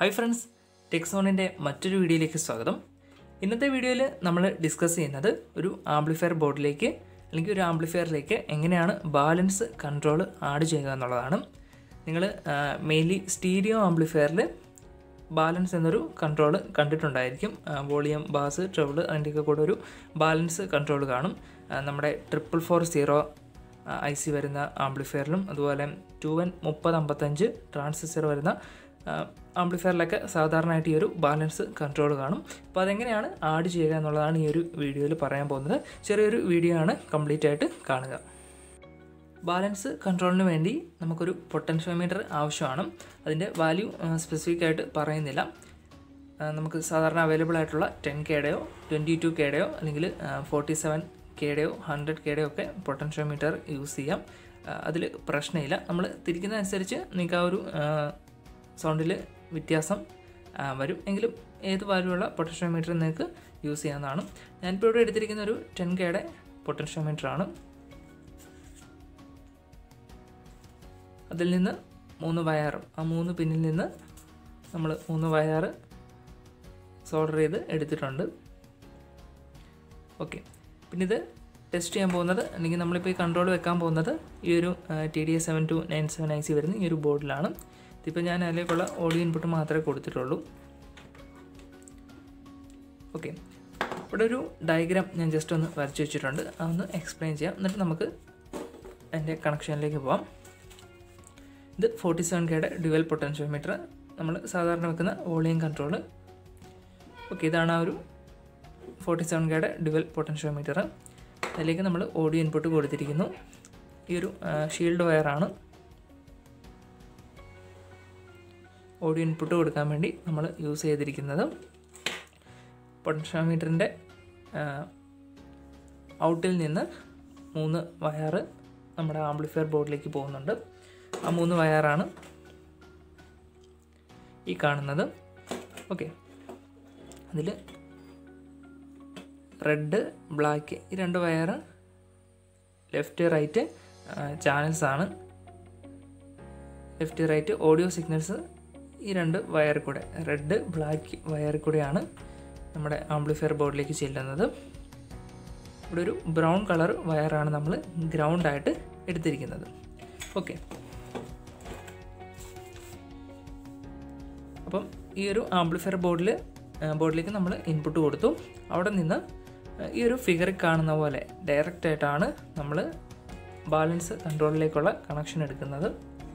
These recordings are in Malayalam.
ഹായ് ഫ്രണ്ട്സ് ടെക്സോണിൻ്റെ മറ്റൊരു വീഡിയോയിലേക്ക് സ്വാഗതം ഇന്നത്തെ വീഡിയോയിൽ നമ്മൾ ഡിസ്കസ് ചെയ്യുന്നത് ഒരു ആംപ്ലിഫയർ ബോർഡിലേക്ക് അല്ലെങ്കിൽ ഒരു ആംപ്ലിഫയറിലേക്ക് എങ്ങനെയാണ് ബാലൻസ് കൺട്രോൾ ആഡ് ചെയ്യുക എന്നുള്ളതാണ് നിങ്ങൾ മെയിൻലി സ്റ്റീരിയോ ആംപ്ലിഫയറിൽ ബാലൻസ് എന്നൊരു കൺട്രോൾ കണ്ടിട്ടുണ്ടായിരിക്കും വോളിയം ബാസ് ട്രബിൾ അതിൻ്റെയൊക്കെ കൂടെ ഒരു ബാലൻസ് കൺട്രോൾ കാണും ആ, നമ്മുടെ triple four zero I C വരുന്ന ആംപ്ലിഫയറിലും അതുപോലെ ടു എൻ മുപ്പത് അമ്പത്തഞ്ച് ട്രാൻസിസ്റ്റർ വരുന്ന ആംപ്ലിഫയറിലൊക്കെ സാധാരണയായിട്ട് ഈ ഒരു ബാലൻസ് കൺട്രോൾ കാണും അപ്പോൾ അതെങ്ങനെയാണ് ആഡ് ചെയ്യുക എന്നുള്ളതാണ് ഈ ഒരു വീഡിയോയിൽ പറയാൻ പോകുന്നത് ചെറിയൊരു വീഡിയോ ആണ് കംപ്ലീറ്റ് ആയിട്ട് കാണുക ബാലൻസ് കൺട്രോളിന് വേണ്ടി നമുക്കൊരു പൊട്ടൻഷ്യോമീറ്റർ ആവശ്യമാണ് അതിൻ്റെ വാല്യൂ സ്പെസിഫിക് ആയിട്ട് പറയുന്നില്ല ആ, നമുക്ക് സാധാരണ അവൈലബിൾ ആയിട്ടുള്ള ടെൻ കെയുടെയോ ട്വൻറ്റി ടു കെയുടെയോ അല്ലെങ്കിൽ ഫോർട്ടി സെവൻ കെയുടെയോ ഹൺഡ്രഡ് കെയുടെയോ ഒക്കെ പൊട്ടൻഷ്യോമീറ്റർ യൂസ് ചെയ്യാം അതിൽ പ്രശ്നമില്ല നമ്മൾ തിരിക്കുന്നതനുസരിച്ച് നിങ്ങൾക്ക് ആ ഒരു സൗണ്ടിൽ വ്യത്യാസം ആ, വരും എങ്കിലും ഏത് വാല്യുള്ള പൊട്ടൻഷ്യോമീറ്റർ നിങ്ങൾക്ക് യൂസ് ചെയ്യാവുന്നതാണ് ഞാനിപ്പോൾ ഇവിടെ എടുത്തിരിക്കുന്ന ഒരു ടെൻ കെയുടെ പൊട്ടൻഷ്യോമീറ്റർ ആണ് അതിൽ നിന്ന് മൂന്ന് വയർ ആ മൂന്ന് പിന്നിൽ നിന്ന് നമ്മൾ മൂന്ന് വയർ സോൾഡർ ചെയ്ത് എടുത്തിട്ടുണ്ട് ഓക്കെ പിന്നെ ഇത് ടെസ്റ്റ് ചെയ്യാൻ പോകുന്നത് അല്ലെങ്കിൽ നമ്മളിപ്പോൾ ഈ കൺട്രോൾ വെക്കാൻ പോകുന്നത് ഈ ഒരു T D S seven two nine seven I C വരുന്ന ഈ ഒരു ബോർഡിലാണ് ഇതിപ്പോൾ ഞാൻ അതിലേക്കുള്ള ഓഡിയോ ഇൻപുട്ട് മാത്രമേ കൊടുത്തിട്ടുള്ളൂ ഓക്കെ ഇവിടെ ഒരു ഡയഗ്രാം ഞാൻ ജസ്റ്റ് ഒന്ന് വരച്ച് വെച്ചിട്ടുണ്ട് അതൊന്ന് എക്സ്പ്ലെയിൻ ചെയ്യാം എന്നിട്ട് നമുക്ക് എൻ്റെ കണക്ഷനിലേക്ക് പോവാം ഇത് ഫോർട്ടി സെവൻ കെയുടെ ഡ്യുവൽ പൊട്ടൻഷ്യോമീറ്റർ നമ്മൾ സാധാരണ വെക്കുന്ന വോളിയം കൺട്രോൾ ഓക്കെ ഇതാണ് ആ ഒരു ഫോർട്ടി സെവൻ കെയുടെ ഡ്യുവൽ പൊട്ടൻഷ്യോമീറ്റർ അതിലേക്ക് നമ്മൾ ഓഡിയോ ഇൻപുട്ട് കൊടുത്തിരിക്കുന്നു ഈ ഒരു ഷീൽഡ് വയറാണ് ഓഡിയോ ഇൻപുട്ട് കൊടുക്കാൻ വേണ്ടി നമ്മൾ യൂസ് ചെയ്തിരിക്കുന്നത് പൊട്ടൻഷ്യോമീറ്ററിൻ്റെ ഔട്ടിൽ നിന്ന് മൂന്ന് വയറ് നമ്മുടെ ആംപ്ലിഫയർ ബോർഡിലേക്ക് പോകുന്നുണ്ട് ആ മൂന്ന് വയറാണ് ഈ കാണുന്നത് ഓക്കെ അതിൽ റെഡ് ബ്ലാക്ക് ഈ രണ്ട് വയർ ലെഫ്റ്റ് റൈറ്റ് ചാനൽസ് ആണ് ലെഫ്റ്റ് റൈറ്റ് ഓഡിയോ സിഗ്നൽസ് ഈ രണ്ട് വയറിൽ കൂടെ റെഡ് ബ്ലാക്ക് വയറിൽ കൂടെയാണ് നമ്മുടെ ആംപ്ലിഫയർ ബോർഡിലേക്ക് ചെല്ലുന്നത് ഇവിടെ ഒരു ബ്രൗൺ കളർ വയറാണ് നമ്മൾ ഗ്രൗണ്ടായിട്ട് എടുത്തിരിക്കുന്നത് ഓക്കെ അപ്പം ഈ ഒരു ആംപ്ലിഫയർ ബോർഡിൽ ബോർഡിലേക്ക് നമ്മൾ ഇൻപുട്ട് കൊടുത്തു അവിടെ നിന്ന് ഈ ഒരു ഫിഗറിൽ കാണുന്ന പോലെ ഡയറക്റ്റ് ആയിട്ടാണ് നമ്മൾ ബാലൻസ് കൺട്രോളിലേക്കുള്ള കണക്ഷൻ എടുക്കുന്നത്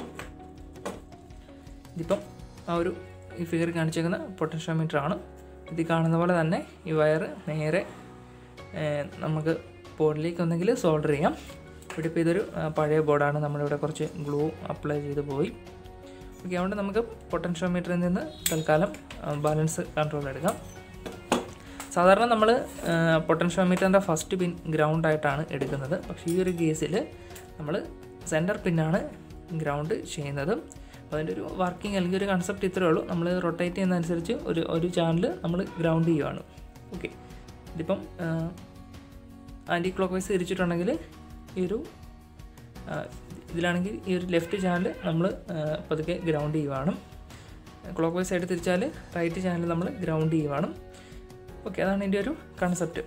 ഇതിപ്പം ആ ഒരു ഈ ഫിഗർ കാണിച്ചേക്കുന്ന പൊട്ടൻഷ്യോമീറ്റർ ആണ് ഇത് കാണുന്ന പോലെ തന്നെ ഈ വയർ നേരെ ഏഹ്, നമുക്ക് ബോർഡിലേക്ക് ഒന്നെങ്കിൽ സോൾഡർ ചെയ്യാം ഇവിടെ ഇപ്പോൾ ഇതൊരു ആ, പഴയ ബോർഡാണ് നമ്മളിവിടെ കുറച്ച് ഗ്ലൂ അപ്ലൈ ചെയ്ത് പോയി ഓക്കെ അതുകൊണ്ട് നമുക്ക് പൊട്ടൻഷ്യോമീറ്ററിൽ നിന്ന് തൽക്കാലം ബാലൻസ് കൺട്രോൾ എടുക്കാം സാധാരണ നമ്മൾ പൊട്ടൻഷ്യോമീറ്ററിൻ്റെ ഫസ്റ്റ് പിൻ ഗ്രൗണ്ട് ആയിട്ടാണ് എടുക്കുന്നത് പക്ഷേ ഈ ഒരു കേസിൽ നമ്മൾ സെൻറ്റർ പിന്നാണ് ഗ്രൗണ്ട് ചെയ്യുന്നത് അപ്പോൾ അതിൻ്റെ ഒരു വർക്കിംഗ് അല്ലെങ്കിൽ ഒരു കൺസെപ്റ്റ് ഇത്രയേ ഉള്ളൂ നമ്മൾ റൊട്ടേറ്റ് ചെയ്യുന്നതനുസരിച്ച് ഒരു ഒരു ചാനൽ നമ്മൾ ഗ്രൗണ്ട് ചെയ്യുവാണ് ഓക്കെ ഇതിപ്പം ആൻറ്റി ക്ലോക്ക് വൈസ് തിരിച്ചിട്ടുണ്ടെങ്കിൽ ഈ ഒരു ആ, ഇതിലാണെങ്കിൽ ഈ ഒരു ലെഫ്റ്റ് ചാനൽ നമ്മൾ പതുക്കെ ഗ്രൗണ്ട് ചെയ്യുവാണ് ക്ലോക്ക് വൈസ് ആയിട്ട് തിരിച്ചാൽ റൈറ്റ് ചാനൽ നമ്മൾ ഗ്രൗണ്ട് ചെയ്യുവാണ് ഓക്കെ അതാണ് ഇതിൻ്റെ ഒരു കൺസെപ്റ്റ്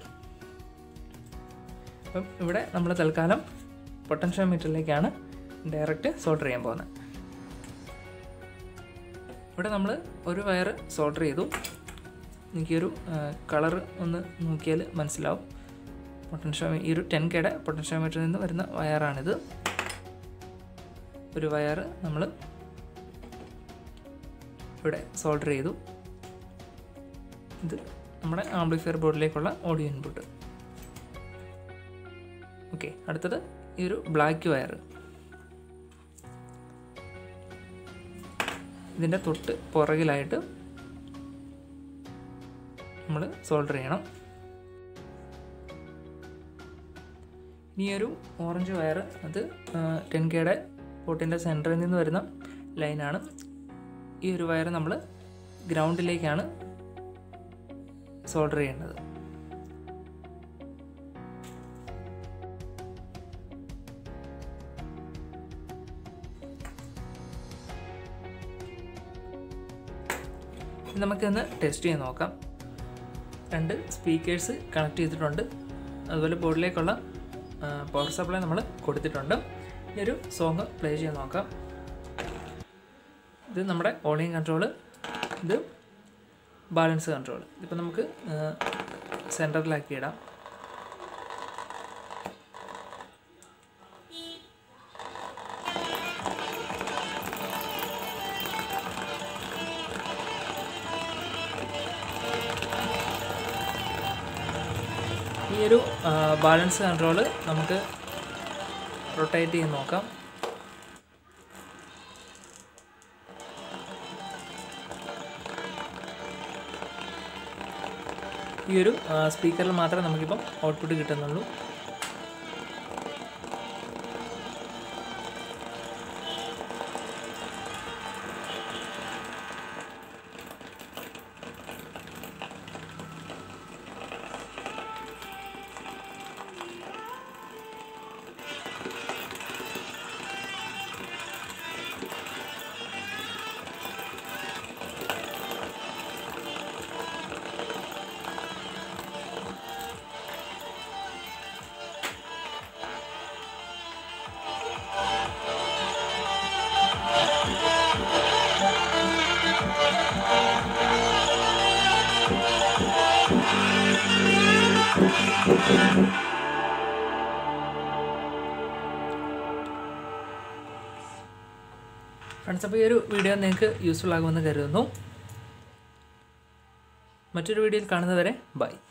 അപ്പം ഇവിടെ നമ്മൾ തൽക്കാലം പൊട്ടൻഷ്യോമീറ്ററിലേക്കാണ് ഡയറക്റ്റ് സോൾഡർ ചെയ്യാൻ പോകുന്നത് ഇവിടെ നമ്മൾ ഒരു വയർ സോൾഡർ ചെയ്തു എനിക്കൊരു കളർ ഒന്ന് നോക്കിയാൽ മനസ്സിലാവും പൊട്ടൻഷ്യോമീ ഈ ഒരു ടെൻ കെയുടെ പൊട്ടൻഷ്യോമീറ്ററിൽ നിന്ന് വരുന്ന വയറാണിത് ഒരു വയർ നമ്മൾ ഇവിടെ സോൾഡർ ചെയ്തു ഇത് നമ്മുടെ ആംപ്ലിഫയർ ബോർഡിലേക്കുള്ള ഓഡിയോ ഇൻപുട്ട് ഓക്കെ അടുത്തത് ഈ ഒരു ബ്ലാക്ക് വയർ ഇതിൻ്റെ തൊട്ട് പുറകിലായിട്ട് നമ്മൾ സോൾഡർ ചെയ്യണം ഇനി ഒരു ഓറഞ്ച് വയർ അത് ടെൻ കെയുടെ പോട്ടിൻ്റെ സെൻറ്ററിൽ നിന്ന് വരുന്ന ലൈനാണ് ഈ ഒരു വയർ നമ്മൾ ഗ്രൗണ്ടിലേക്കാണ് സോൾഡർ ചെയ്യേണ്ടത് ഇനി നമുക്കൊന്ന് ടെസ്റ്റ് ചെയ്ത് നോക്കാം രണ്ട് സ്പീക്കേഴ്സ് കണക്ട് ചെയ്തിട്ടുണ്ട് അതുപോലെ ബോർഡിലേക്കുള്ള പവർ സപ്ലൈ നമ്മൾ കൊടുത്തിട്ടുണ്ട് ഈ ഒരു സോങ് പ്ലേ ചെയ്ത് നോക്കാം ഇത് നമ്മുടെ വോളിയം കൺട്രോൾ ഇത് ബാലൻസ് കൺട്രോൾ ഇതിപ്പോൾ നമുക്ക് സെൻറ്ററിലാക്കി ഇടാം ഈ ഒരു ബാലൻസ് കൺട്രോൾ നമുക്ക് റൊട്ടേറ്റ് ചെയ്ത് നോക്കാം ഈ ഒരു സ്പീക്കറിൽ മാത്രമേ നമുക്കിപ്പം ഔട്ട്പുട്ട് കിട്ടുന്നുള്ളൂ ഫ്രണ്ട്സ് അപ്പോൾ ഈ ഒരു വീഡിയോ നിങ്ങൾക്ക് യൂസ്ഫുൾ ആകുമെന്ന് കരുതുന്നു മറ്റൊരു വീഡിയോയിൽ കാണുന്നവരെ ബൈ